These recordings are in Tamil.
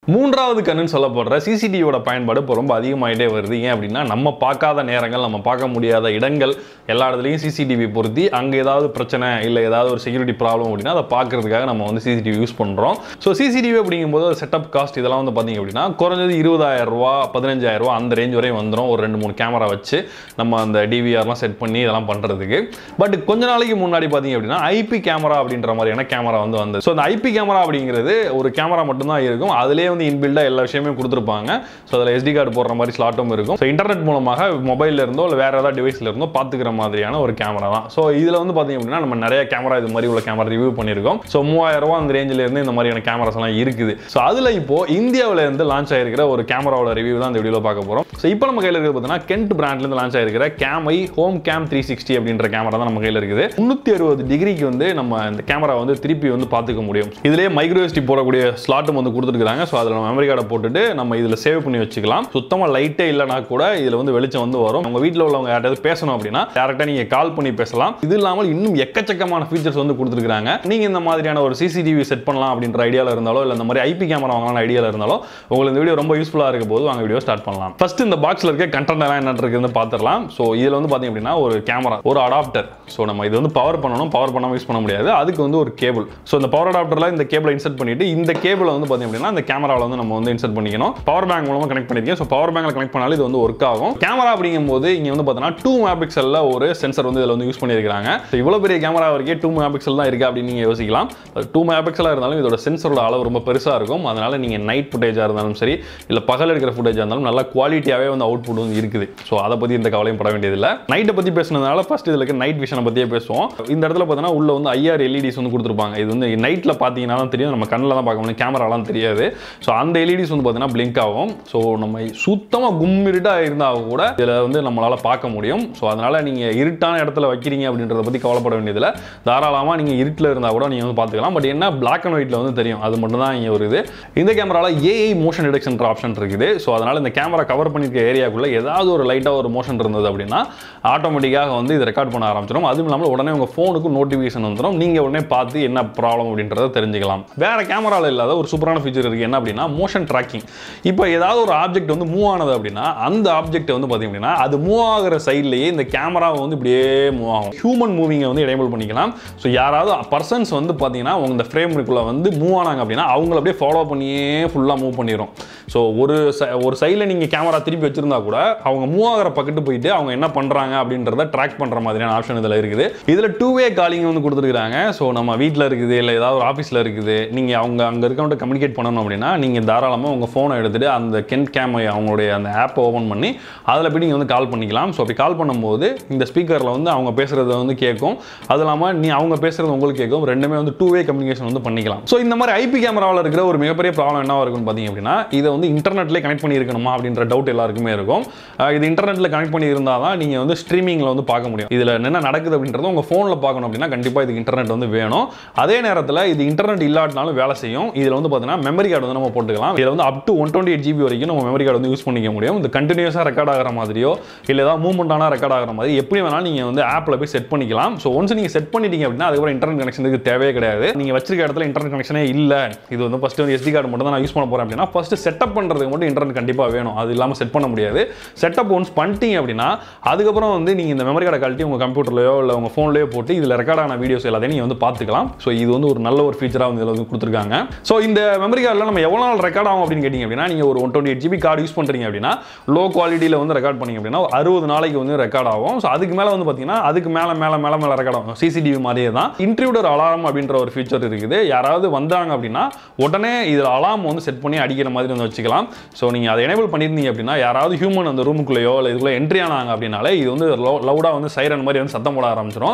மூன்றாவது கண்ணுன்னு சொல்லப்படுற சிசிடிவியோட பயன்பாடு இப்போ ரொம்ப அதிகமாகிட்டே வருது ஏன் அப்படின்னா நம்ம பார்க்காத நேரங்கள் நம்ம பார்க்க முடியாத இடங்கள் எல்லா இடத்துலையும் சிசிடிவி பொருத்தி அங்கே ஏதாவது பிரச்சனை இல்லை ஏதாவது ஒரு செக்யூரிட்டி ப்ராப்ளம் அப்படின்னா அதை பார்க்கறதுக்காக நம்ம வந்து சிசிடிவி யூஸ் பண்ணுறோம் ஸோ சிசிடிவி அப்படிங்கும்போது செட்டப் காஸ்ட் இதெல்லாம் வந்து பார்த்தீங்க அப்படின்னா குறைஞ்சது இருபதாயிரம் ரூபா பதினஞ்சாயிரம் ரூபா அந்த ரேஞ்ச் வரையும் வந்துடும் ஒரு ரெண்டு மூணு கேமரா வச்சு நம்ம அந்த டிவிஆர்லாம் செட் பண்ணி இதெல்லாம் பண்ணுறதுக்கு பட் கொஞ்ச நாளைக்கு முன்னாடி பார்த்தீங்க அப்படின்னா ஐபி கேமரா அப்படின்ற மாதிரியான கேமரா வந்து வந்து ஸோ அந்த ஐபி கேமரா அப்படிங்கிறது ஒரு கேமரா மட்டும்தான் இருக்கும் அதுலேயே வந்து இன்பில்டாக எல்லா விஷயமே கொடுத்துருப்பாங்க ஸோ அதில் எஸ்டி கார்டு போடுற மாதிரி ஸ்லாட்டும் இருக்கும் ஸோ இன்டர்நெட் மூலமாக மொபைல்ல இருந்தோ இல்லை வேற ஏதாவது டிவைஸ்ல இருந்தோ பார்த்துக்கிற மாதிரியான ஒரு கேமரா தான் ஸோ இதில் வந்து பார்த்தீங்க அப்படின்னா நம்ம நிறைய கேமரா இது மாதிரி உள்ள கேமரா ரிவ்யூ பண்ணியிருக்கோம் ஸோ மூவாயிரம் ரூபா அந்த ரேஞ்சில் இருந்து இந்த மாதிரியான கேமராஸ் எல்லாம் இருக்குது ஸோ அதில் இப்போ இந்தியாவில் இருந்து லான்ச் ஆயிருக்கிற ஒரு கேமராவோட ரிவ்யூ தான் இந்த வீடியோவில் பார்க்க போகிறோம் ஸோ இப்போ நம்ம கையில் இருக்கிறது பார்த்தீங்கன்னா கென்ட் பிராண்ட்லேருந்து லான்ச் ஆயிருக்கிற cam I home cam three sixty அப்படின்ற கேமரா தான் நம்ம கையில் இருக்குது முந்நூற்றி அறுபது டிகிரிக்கு வந்து நம்ம இந்த கேமரா வந்து திருப்பி வந்து பார்த்துக்க முடியும் இதுலேயே மைக்ரோ எஸ்டி போடக்கூடிய ஸ்லாட்டும் வந்து கொடுத்துருக்காங்க ஸோ அதில் நம்ம மெமரி கார்டை போட்டுட்டு நம்ம இதில் சேவ் பண்ணி வச்சுக்கலாம் சுத்தமாக லைட்டே இல்லைனா கூட இதில் வந்து வெளிச்சம் வந்து வரும் உங்கள் வீட்டில் உள்ளவங்க யார்ட்டாவது பேசணும் அப்படின்னா டேரெக்டாக நீங்கள் கால் பண்ணி பேசலாம் இது இல்லாமல் இன்னும் எக்கச்சக்கமான ஃபீச்சர்ஸ் வந்து கொடுத்துருக்காங்க நீங்கள் இந்த மாதிரியான ஒரு சிசிடிவி செட் பண்ணலாம் அப்படின்ற ஐடியாவில் இருந்தாலோ இல்லை இந்த மாதிரி ஐபி கேமரா வாங்கலாம் ஐடியாவில் இருந்தாலோ உங்களுக்கு இந்த வீடியோ ரொம்ப யூஸ்ஃபுல்லாக இருக்க போது வாங்க வீடியோ ஸ்டார்ட் பண்ணலாம் ஃபர்ஸ்ட் இந்த பாக்ஸில் இருக்க கண்டென்ட் எல்லாம் என்ன இருக்குன்னு பார்த்துடலாம் ஸோ இதில் வந்து பார்த்தீங்க அப்படின்னா ஒரு கேமரா ஒரு அடாப்டர் ஸோ நம்ம இது வந்து பவர் பண்ணணும் பவர் பண்ணாமல் யூஸ் பண்ண முடியாது அதுக்கு வந்து ஒரு கேபிள் ஸோ இந்த பவர் அடாப்டரில் இந்த கேபிளை இன்சர்ட் பண்ணிட்டு இந்த கேபிளை வந்து பார்த்தீங்க அப்படின்னா இந்த கேமராவில் வந்து நம்ம வந்து இன்சர்ட் பண்ணிக்கணும் பவர் பேங்க் மூலமாக கனெக்ட் பண்ணிருக்கேன் ஸோ பவர் பேங்க்ல கனெக்ட் பண்ணாலும் இது வந்து ஒர்க் ஆகும் கேமரா அப்படிங்கும்போது இங்கே வந்து பார்த்தீங்கன்னா டூ மெகா பிக்சலில் ஒரு சென்சர் வந்து இதில் வந்து யூஸ் பண்ணியிருக்காங்க ஸோ இவ்வளோ பெரிய கேமரா வரைக்கும் டூ மெகா பிக்சல் தான் இருக்குது அப்படின்னு நீங்கள் யோசிக்கலாம் டூ மெகா பிக்சலாக இருந்தாலும் இதோட சென்சரோட அளவு ரொம்ப பெருசாக இருக்கும் அதனால நீங்கள் நைட் ஃபுட்டேஜாக இருந்தாலும் சரி இல்லை பகல் எடுக்கிற ஃபுட்டேஜாக இருந்தாலும் நல்லா குவாலிட்டியாகவே வந்து அவுட்புட் வந்து இருக்குது ஸோ அதை பற்றி இந்த கவலையும் பட வேண்டியதில்லை நைட்டை பற்றி பேசுனதுனால ஃபர்ஸ்ட் இதில் இருக்க நைட் விஷனை பற்றியே பேசுவோம் இந்த இடத்துல பார்த்தீங்கன்னா உள்ள வந்து ஐஆர் எல்இடிஸ் வந்து கொடுத்துருப்பாங்க இது வந்து நைட்டில் பார்த்தீங்கன்னா தான் தெரியும் நம்ம கண்ணில் தான் பார்க்க முடியும் கேமராலாம் தெரியாது ஸோ அந்த எல்இடிஸ் வந்து பார்த்தீங்கன்னா பிளிங்க் ஆகும் ஸோ நம்ம சுத்தமாக கும்மிருட்டாக இருந்தால் கூட இதில் வந்து நம்மளால் பார்க்க முடியும் ஸோ அதனால் நீங்கள் இருட்டான இடத்துல வைக்கிறீங்க அப்படின்றத பற்றி கவலைப்பட வேண்டியதில்லை தாராளமாக நீங்கள் இருட்டில் இருந்தால் கூட நீங்கள் வந்து பார்த்துக்கலாம் பட் என்ன பிளாக் அண்ட் ஒயிட்டில் வந்து தெரியும் அது மட்டும் தான் இங்கே ஒரு இது இந்த கேமராவில் ஏஐ மோஷன் டிடெக்ஷன் ஆப்ஷன் இருக்குது ஸோ அதனால் இந்த கேமரா கவர் பண்ணியிருக்க ஏரியாக்குள்ளே ஏதாவது ஒரு லைட்டாக ஒரு மோஷன் இருந்தது அப்படின்னா ஆட்டோமேட்டிக்காக வந்து இது ரெக்கார்ட் பண்ண ஆரம்பிச்சிடும் அதுவும் இல்லாமல் உடனே உங்கள் ஃபோனுக்கு நோட்டிஃபிகேஷன் வந்துடும் நீங்கள் உடனே பார்த்து என்ன ப்ராப்ளம் அப்படின்றத தெரிஞ்சுக்கலாம் வேறு கேமராவில் இல்லாத ஒரு சூப்பரான ஃபீச்சர் இருக்குது என்ன அப்படின்னா மோஷன் ட்ராக்கிங் இப்போ ஏதாவது ஒரு ஆப்ஜெக்ட் வந்து மூவ் ஆனது அப்படின்னா அந்த ஆப்ஜெக்ட் வந்து பார்த்தீங்க அப்படின்னா அது மூவ் ஆகிற சைட்லேயே இந்த கேமராவை வந்து இப்படியே மூவ் ஆகும் ஹியூமன் மூவிங்கை வந்து எனேபிள் பண்ணிக்கலாம் ஸோ யாராவது பர்சன்ஸ் வந்து பார்த்தீங்கன்னா அவங்க இந்த ஃப்ரேமுக்குள்ளே வந்து மூவ் ஆனாங்க அப்படின்னா அவங்கள அப்படியே ஃபாலோ பண்ணியே ஃபுல்லாக மூவ் பண்ணிடும் ஸோ ஒரு ச- ஒரு சைடில் நீங்கள் கேமரா திருப்பி வச்சிருந்தா கூட அவங்க மூவ் ஆகிற பக்கத்து போயிட்டு அவங்க என்ன பண்ணுறாங்க அப்படின்றத ட்ராக் பண்ணுற மாதிரியான ஆப்ஷன் இதில் இருக்குது இதில் டூ வே காலிங் வந்து கொடுத்துருக்காங்க ஸோ நம்ம வீட்டில் இருக்குது இல்லை ஏதாவது ஒரு ஆஃபீஸில் இருக்குது நீங்கள் அவங்க அங்கே இருக்கவங்கள்ட்ட கம்யூனிகேட் பண்ணணும் அப்படின்னா நீங்கள் தாராளமாக உங்கள் ஃபோனை எடுத்துகிட்டு அந்த கென் கேம் அவங்களுடைய அந்த ஆப்பை ஓப்பன் பண்ணி அதில் போய் நீங்கள் வந்து கால் பண்ணிக்கலாம் ஸோ அப்படி கால் பண்ணும்போது இந்த ஸ்பீக்கரில் வந்து அவங்க பேசுகிறத வந்து கேட்கும் அது இல்லாமல் நீ அவங்க பேசுகிறது உங்களுக்கு கேட்கும் ரெண்டுமே வந்து டூ வே கம்யூனிகேஷன் வந்து பண்ணிக்கலாம் ஸோ இந்த மாதிரி ஐபி கேமராவில் இருக்கிற ஒரு மிகப்பெரிய ப்ராப்ளம் என்னவா இருக்குன்னு பார்த்தீங்க அப்படின்னா இதை வந்து இன்டர்நெட்லேயே கனெக்ட் பண்ணி இருக்கணுமா அப்படின்ற டவுட் எல்லாருக்குமே இருக்கும் அஹ் இது இன்டர்நெட்டில் கனெக்ட் பண்ணி இருந்தால் தான் நீங்கள் வந்து ஸ்ட்ரீமிங்கில் வந்து பார்க்க முடியும் இதில் என்ன நடக்குது அப்படின்றத உங்கள் ஃபோனில் பார்க்கணும் அப்படின்னா கண்டிப்பாக இதுக்கு இன்டர்நெட் வந்து வேணும் அதே நேரத்தில் இது இன்டர்நெட் இல்லாட்டினாலும் வேலை செய்யும் இதில் வந்து பார்த்தீங்கன்னா மெமரி கார்டு வந்து நம்ம போட்டுக்கலாம் இதில் வந்து up to one twenty eight GB வரைக்கும் நம்ம மெமரி கார்டு வந்து யூஸ் பண்ணிக்க முடியும் இது கண்டினியூஸாக ரெக்கார்ட் ஆகிற மாதிரியோ இல்லை ஏதாவது மூவ்மெண்ட் ஆனால் ரெக்கார்ட் ஆகிற மாதிரி எப்படி வேணாலும் நீங்கள் வந்து ஆப்பில் போய் செட் பண்ணிக்கலாம் ஸோ ஒன்ஸ் நீங்கள் செட் பண்ணிட்டீங்க அப்படின்னா அதுக்கப்புறம் இன்டர்நெட் கனெக்ஷனுக்கு தேவையே கிடையாது நீங்கள் வச்சிருக்க இடத்துல இன்டர்நெட் கனெக்ஷனே இல்லை இது வந்து ஃபஸ்ட்டு வந்து எஸ்டி கார்டு மட்டும் தான் நான் யூஸ் பண்ண போகிறேன் அப்படின்னா ஃபஸ்ட்டு செட்டப் பண்ணுறதுக்கு மட்டும் இன்டர்நெட் கண்டிப்பாக வேணும் அது இல்லாமல் செட் பண்ண முடியாது செட்டப் ஒன்ஸ் பண்ணிட்டீங்க அப்படின்னா அதுக்கப்புறம் வந்து நீங்கள் இந்த மெமரி கார்டை கழட்டி உங்கள் கம்ப்யூட்டர்லையோ இல்லை உங்கள் ஃபோன்லேயோ போட்டு இதில் ரெக்கார்ட் ஆன வீடியோஸ் எல்லாத்தையும் நீங்கள் வந்து பார்த்துக்கலாம் ஸோ இது வந்து ஒரு நல்ல ஒரு ஃபீச்சராக வந்து இதில் வந்து கொடுத்துருக்காங்க ஸோ இந்த மெமரி கார்டில் நம்ம எவ்வளோ நாள் ரெக்கார்ட் ஆகும் அப்படின்னு கேட்டிங்க அப்படின்னா நீங்கள் ஒரு one twenty eight GB card use பண்ணுறீங்க அப்படின்னா லோ குவாலிட்டியில் வந்து ரெக்கார்ட் பண்ணீங்க அப்படின்னா அறுபது நாளைக்கு வந்து ரெக்கார்ட் ஆகும் ஸோ அதுக்கு மேலே வந்து பார்த்தீங்கன்னா அதுக்கு மேலே மேலே மேலே மேலே ரெக்கார்ட் ஆகும் சிசிடிவி மாதிரியே தான் இன்ட்ரூடர் அலாரம் அப்படின்ற ஒரு ஃபீச்சர் இருக்குது யாராவது வந்தாங்க அப்படின்னா உடனே இதில் அலார்ம் வந்து செட் பண்ணி அடிக்கிற மாதிரி வந்து வச்சுக்கலாம் ஸோ நீங்கள் அதை எனேபிள் பண்ணியிருந்தீங்க அப்படின்னா யாராவது ஹியூமன் அந்த ரூமுக்குள்ளேயோ இல்லை இதுக்குள்ளே என்ட்ரி ஆனாங்க அப்படின்னாலே இது வந்து லவுடாக வந்து சைரன் மாதிரி வந்து சத்தம் போட ஆரம்பிச்சிடும்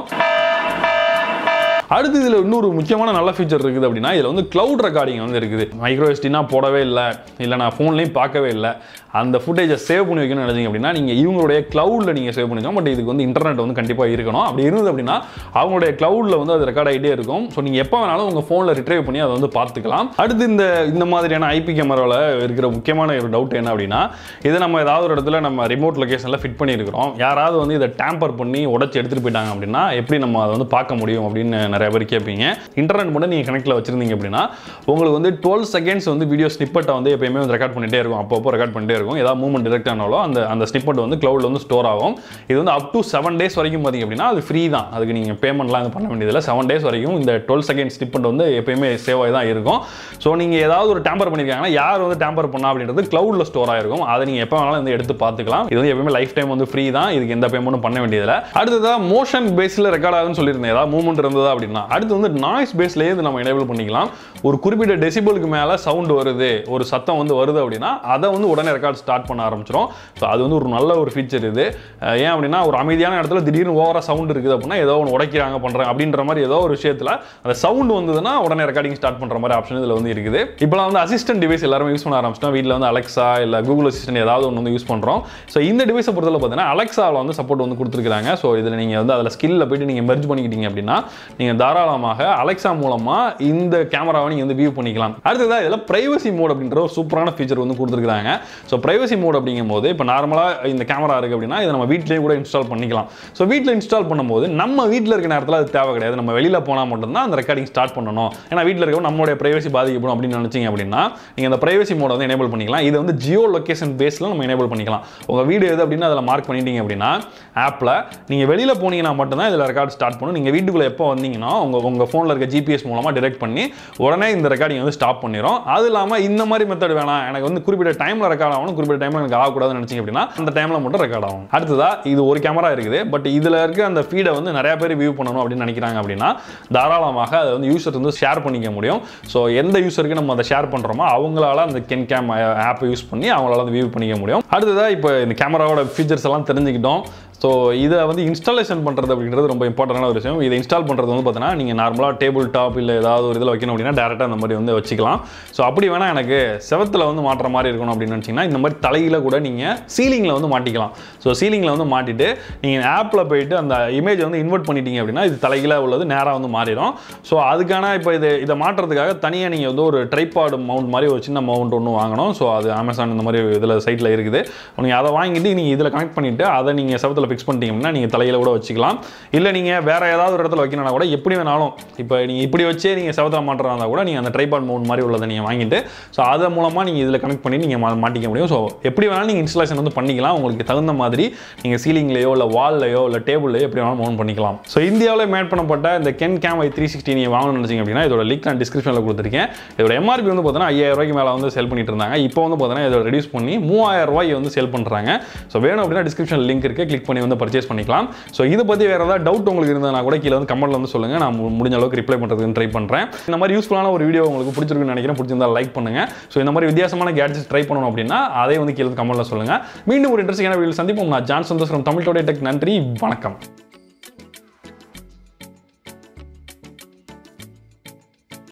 அடுத்து இதில் இன்னொரு முக்கியமான நல்ல ஃபீச்சர் இருக்குது அப்படின்னா இதில் வந்து க்ளவுட் ரெக்கார்டிங் வந்து இருக்குது மைக்ரோ எஸ்டினா போடவே இல்லை இல்லை நான் ஃபோன்லேயும் பார்க்கவே இல்லை அந்த ஃபுட்டேஜை சேவ் பண்ணி வைக்கணும்னு நினைச்சீங்க அப்படின்னா நீங்கள் இவங்களுடைய க்ளவுடில் நீங்கள் சேவ் பண்ணிக்கலாம் பட் இதுக்கு வந்து இன்டர்நெட் வந்து கண்டிப்பாக இருக்கணும் அப்படி இருந்தது அப்படின்னா அவங்களுடைய க்ளவுடில் வந்து அது ரெக்கார்ட் ஆகிட்டே இருக்கும் ஸோ நீங்கள் எப்போ வேணாலும் உங்கள் ஃபோனில் ரிட்ரைவ் பண்ணி அதை வந்து பார்த்துக்கலாம் அடுத்து இந்த இந்த மாதிரியான ஐபி கேமராவில் இருக்கிற முக்கியமான ஒரு டவுட் என்ன அப்படின்னா இதை நம்ம ஏதாவது ஒரு இடத்துல நம்ம ரிமோட் லொகேஷனில் ஃபிட் பண்ணியிருக்கிறோம் யாராவது வந்து இதை டேம்பர் பண்ணி உடச்சி எடுத்துகிட்டு போயிட்டாங்க அப்படின்னா எப்படி நம்ம அதை வந்து பார்க்க முடியும் அப்படின்னு நிறைய பேர் கேட்பீங்க இன்டர்நெட் மட்டும் நீங்கள் கனெக்டில் வச்சிருந்தீங்க அப்படின்னா உங்களுக்கு வந்து டுவெல் செகண்ட்ஸ் வந்து வீடியோ ஸ்னிப்பட்டை வந்து எப்பயுமே வந்து ரெக்கார்ட் பண்ணிட்டே இருக்கும் அப்பப்போ ரெக்கார்ட் பண்ணிட்டே இருக்கும் ஏதாவது மூவ்மெண்ட் டிரெக்ட் ஆனாலும் அந்த அந்த ஸ்னிப்பட் வந்து க்ளவுடில் வந்து ஸ்டோர் ஆகும் இது வந்து அப் டு செவன் டேஸ் வரைக்கும் பார்த்தீங்க அப்படின்னா அது ஃப்ரீ தான் அதுக்கு நீங்கள் பேமெண்ட்லாம் இது பண்ண வேண்டியதில்லை செவன் டேஸ் வரைக்கும் இந்த டுவெல் செகண்ட் ஸ்னிப்பட் வந்து எப்பயுமே சேவ் ஆகி தான் இருக்கும் ஸோ நீங்கள் ஏதாவது ஒரு டேம்பர் பண்ணியிருக்காங்கன்னா யார் வந்து டேம்பர் பண்ணா அப்படின்றது க்ளவுடில் ஸ்டோர் ஆயிருக்கும் அதை நீங்கள் எப்போ வேணாலும் வந்து எடுத்து பார்த்துக்கலாம் இது வந்து எப்பயுமே லைஃப் டைம் வந்து ஃப்ரீ தான் இதுக்கு எந்த பேமெண்ட்டும் பண்ண வேண்டியதில்லை அடுத்ததாக மோஷன் பேஸில் ரெக்கார்ட் ஆகுதுன்னு சொல்லியிருந்தேன் ஏதாவது மூவ்மெண்ட் இருந்ததா அப்படின்னா அடுத்து வந்து நாய்ஸ் பேஸ்லேயே இது நம்ம எனேபிள் பண்ணிக்கலாம் ஒரு குறிப்பிட்ட டெசிபிளுக்கு மேலே சவுண்ட் வருது ஒரு சத்தம் வந்து வருது அப்படின்னா அதை வந்து உடனே ரெக்கார்ட் ஸ்டார்ட் பண்ண ஆரம்பிச்சிடும் ஸோ அது வந்து ஒரு நல்ல ஒரு ஃபீச்சர் இது அஹ் ஏன் அப்படின்னா ஒரு அமைதியான இடத்துல திடீர்னு ஓவரா சவுண்ட் இருக்குது அப்படின்னா ஏதோ ஒன்று உடைக்கிறாங்க பண்ணுறாங்க அப்படின்ற மாதிரி ஏதோ ஒரு விஷயத்தில் அந்த சவுண்ட் வந்ததுன்னா உடனே ரெக்கார்டிங் ஸ்டார்ட் பண்ணுற மாதிரி ஆப்ஷன் இதில் வந்து இருக்குது இப்போலாம் வந்து அசிஸ்டன்ட் டிவைஸ் எல்லாரும் யூஸ் பண்ண ஆரம்பிச்சிட்டோம் வீட்டில் வந்து அலெக்ஸா இல்லை கூகுள் அசிஸ்டன்ட் ஏதாவது ஒன்று வந்து யூஸ் பண்ணுறோம் ஸோ இந்த டிவைஸை பொறுத்தவரை பார்த்தீங்கன்னா அலெக்ஸாவில் வந்து சப்போர்ட் வந்து கொடுத்துருக்காங்க ஸோ இதில் நீங்கள் வந்து அதில் ஸ்கில்ல போயிட்டு நீங்கள் மெர்ஜ் பண்ணிக்கிட்டீங்க அப்படின்னா நீங்கள் தாராளமாக அலெக்ஸா மூலமாக இந்த கேமராவை நீங்கள் வந்து வியூ பண்ணிக்கலாம் அடுத்ததாக இதில் ப்ரைவசி மோட் அப்படின்ற ஒரு சூப்பரான ஃபீச்சர் வந்து கொடுத்துருக்காங்க ஸோ ப்ரைவசி மோட் அப்படிங்கும் போது இப்போ நார்மலாக இந்த கேமரா இருக்குது அப்படின்னா இதை நம்ம வீட்லேயே கூட இன்ஸ்டால் பண்ணிக்கலாம் ஸோ வீட்டில் இன்ஸ்டால் பண்ணும்போது நம்ம வீட்டில் இருக்க நேரத்தில் அது தேவை கிடையாது நம்ம வெளியில் போனால் மட்டும்தான் அந்த ரெக்கார்டிங் ஸ்டார்ட் பண்ணணும் ஏன்னா வீட்டில் இருக்க நம்மளுடைய ப்ரைவசி பாதிக்கப்படும் அப்படின்னு நினச்சிங்க அப்படின்னா நீங்கள் அந்த ப்ரைவசி மோட வந்து எனேபிள் பண்ணிக்கலாம் இது வந்து ஜியோ லொகேஷன் பேஸில் நம்ம எனேபிள் பண்ணிக்கலாம் உங்கள் வீடு எது அப்படின்னு அதில் மார்க் பண்ணிட்டீங்க அப்படின்னா ஆப்பில் நீங்கள் வெளியில் போனீங்கன்னா மட்டும்தான் இதில் ரெக்கார்ட் ஸ்டார்ட் பண்ணும் நீங்கள் வீட்டுக்குள்ளே எப்போ வந்தீங்கன்னா உங்கள் உங்கள் ஃபோனில் இருக்க ஜிபிஎஸ் மூலமாக டிரெக்ட் பண்ணி உடனே இந்த ரெக்கார்டிங் வந்து ஸ்டாப் பண்ணிடும் அது இல்லாமல் இந்த மாதிரி மெத்தட் வேணாம் எனக்கு வந்து குறிப்பிட்ட டைமில் ரெக்கார்ட் ஆகணும் குறிப்பிட்ட டைமில் எனக்கு ஆகக்கூடாதுன்னு நினச்சிங்க அப்படின்னா அந்த டைமில் மட்டும் ரெக்கார்ட் ஆகும் அடுத்ததா இது ஒரு கேமரா இருக்குது பட் இதில் இருக்க அந்த ஃபீடை வந்து நிறைய பேர் வியூ பண்ணணும் அப்படின்னு நினைக்கிறாங்க அப்படின்னா தாராளமாக அதை வந்து யூசர் வந்து ஷேர் பண்ணிக்க முடியும் ஸோ எந்த யூசருக்கு நம்ம அதை ஷேர் பண்ணுறோமோ அவங்களால அந்த கென் கேம் ஆப்பை யூஸ் பண்ணி அவங்களால வந்து வியூ பண்ணிக்க முடியும் அடுத்ததாக இப்போ இந்த கேமராவோட ஃபீச்சர்ஸ் எல்லாம் தெரிஞ்சுக்கிட்டோம் ஸோ இதை வந்து இன்ஸ்டாலேஷன் பண்ணுறது அப்படின்றது ரொம்ப இம்பார்ட்டண்டான ஒரு விஷயம் இதை இன்ஸ்டால் பண்ணுறது வந்து பார்த்தீங்கன்னா நீங்கள் நார்மலாக டேபிள் டாப் இல்லை ஏதாவது ஒரு இதில் வைக்கணும் அப்படின்னா டேரெக்டாக அந்த மாதிரி வந்து வச்சுக்கலாம் ஸோ அப்படி வேணால் எனக்கு செவத்தில் வந்து மாட்டுற மாதிரி இருக்கணும் அப்படின்னு நினச்சிங்கன்னா இந்த மாதிரி தலையில் கூட நீங்கள் சீலிங்கில் வந்து மாட்டிக்கலாம் ஸோ சீலிங்கில் வந்து மாட்டிட்டு நீங்கள் ஆப்பில் போயிட்டு அந்த இமேஜ் வந்து இன்வெர்ட் பண்ணிட்டீங்க அப்படின்னா இது தலைகீழ உள்ளது நேராக வந்து மாறிடும் ஸோ அதுக்கான இப்போ இது இதை மாட்டுறதுக்காக தனியாக நீங்கள் வந்து ஒரு ட்ரைபாடு மவுண்ட் மாதிரி ஒரு சின்ன மவுண்ட் ஒன்று வாங்கணும் ஸோ அது அமேசான் இந்த மாதிரி இதில் சைட்டில் இருக்குது நீங்கள் அதை வாங்கிட்டு நீங்கள் இதில் கனெக்ட் பண்ணிவிட்டு அதை நீங்கள் செவத்தில் ஃபிக்ஸ் பண்ணிட்டீங்க அப்படின்னா நீங்கள் தலையில் கூட வச்சுக்கலாம் இல்லை நீங்கள் வேறு ஏதாவது ஒரு இடத்துல வைக்கணும்னா கூட எப்படி வேணாலும் இப்போ நீங்கள் இப்படி வச்சே நீங்கள் செவத்தில் மாட்டுறதா இருந்தால் கூட நீங்கள் அந்த ட்ரைபாட் மவுண்ட் மாதிரி உள்ளதை நீங்கள் வாங்கிட்டு ஸோ அதை மூலமாக நீங்கள் இதில் கனெக்ட் பண்ணி நீங்கள் மா- மாட்டிக்க முடியும் ஸோ எப்படி வேணாலும் நீங்கள் இன்ஸ்டாலேஷன் வந்து பண்ணிக்கலாம் உங்களுக்கு தகுந்த மாதிரி நீங்கள் சீலிங்லேயோ இல்லை வால்லையோ இல்லை டேபிள்லையோ எப்படி வேணாலும் மவுண்ட் பண்ணிக்கலாம் ஸோ இந்தியாவில் மேட் பண்ணப்பட்ட இந்த Kent cam I three sixty நீங்கள் வாங்கணும்னு நினச்சிங்க அப்படின்னா இதோட லிங்க் நான் டிஸ்கிரிப்ஷனில் கொடுத்துருக்கேன் இதோட எம்ஆர்பி வந்து பார்த்தீங்கன்னா ஐயாயிரம் ரூபாய்க்கு மேலே வந்து செல் பண்ணிட்டு இருந்தாங்க இப்போ வந்து பார்த்தீங்கன்னா இதோட ரெடியூஸ் பண்ணி மூவாயிரம் ரூபாய் வந்து செல் பண்ணுறாங்க ஸோ வேணும் அப்படின்னா டிஸ்கிரிப்ஷன் லிங்க் இருக்குது கிளிக் பண்ணி வந்து பர்ச்சேஸ் பண்ணிக்கலாம் ஸோ இதை பற்றி வேறு ஏதாவது டவுட் உங்களுக்கு இருந்ததுனா கூட கீழே வந்து கமெண்ட்ல வந்து சொல்லுங்கள் நான் மு- முடிஞ்ச அளவுக்கு ரிப்ளை பண்ணுறதுக்கு ட்ரை பண்ணுறேன் இந்த மாதிரி யூஸ்ஃபுல்லான ஒரு வீடியோ உங்களுக்கு பிடிச்சிருக்குன்னு நினைக்கிறேன் பிடிச்சிருந்தா லைக் பண்ணுங்கள் ஸோ இந்த மாதிரி வித்தியாசமான கேட்ஜெட்ஸ் ட்ரை பண்ணணும் அப்படின்னா அதை வந்து கீழே கமெண்ட்ல சொல்லுங்கள் மீண்டும் ஒரு இன்ட்ரெஸ்டிங்கான வீடியோ சந்திப்போம் நான் ஜான் சந்தோஷம் தமிழ் டோடே டெக் நன்றி வணக்கம்